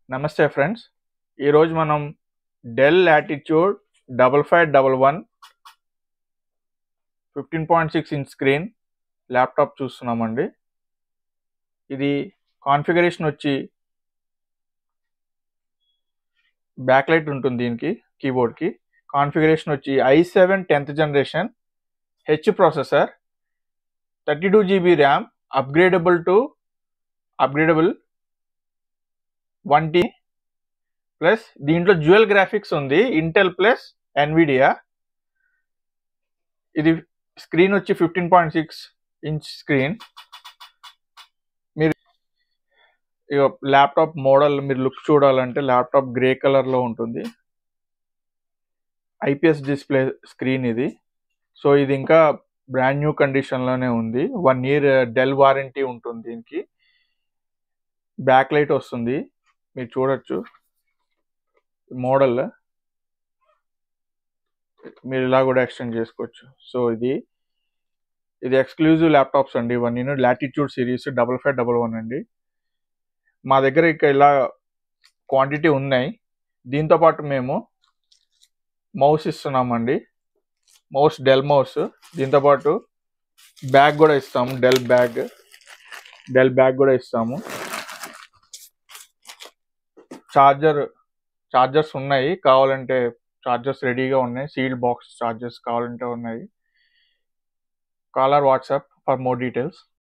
నమస్తే ఫ్రెండ్స్ ఈరోజు మనం Dell Latitude double five double one fifteen point six inch screen laptop చూస్తున్నామండి ఇది కాన్ఫిగరేషన్ వచ్చి బ్యాక్ లైట్ ఉంటుంది దీనికి కీబోర్డ్కి కాన్ఫిగరేషన్ వచ్చి i seven tenth generation H processor thirty two GB RAM upgradable to upgradable one T plus దీంట్లో dual graphics ఉంది Intel plus Nvidia ఇది స్క్రీన్ వచ్చి fifteen point six inch screen మీరు ఇక ల్యాప్టాప్ మోడల్ మీరు లుక్ చూడాలంటే laptop grey కలర్లో ఉంటుంది ఐపీఎస్ డిస్ప్లే స్క్రీన్ ఇది సో ఇది ఇంకా బ్రాండ్ న్యూ కండిషన్లోనే ఉంది వన్ ఇయర్ డెల్ వారంటీ ఉంటుంది దీనికి బ్యాక్ లైట్ వస్తుంది మీరు చూడొచ్చు మోడల్ మీరు ఇలా కూడా ఎక్స్టెండ్ చేసుకోవచ్చు సో ఇది ఇది ఎక్స్క్లూజివ్ ల్యాప్టాప్స్ అండి ఇవన్నీ Latitude series double five double one అండి మా దగ్గర ఇక ఇలా క్వాంటిటీ ఉన్నాయి దీంతో పాటు మేము మౌస్ ఇస్తున్నామండి మౌస్ డెల్ మౌస్ దీంతో పాటు బ్యాగ్ కూడా ఇస్తాము డెల్ బ్యాగ్ డెల్ బ్యాగ్ కూడా ఇస్తాము చార్జర్ చార్జర్స్ ఉన్నాయి కావాలంటే చార్జర్స్ రెడీగా ఉన్నాయి సీల్డ్ బాక్స్ చార్జర్స్ కావాలంటే ఉన్నాయి call or WhatsApp for more details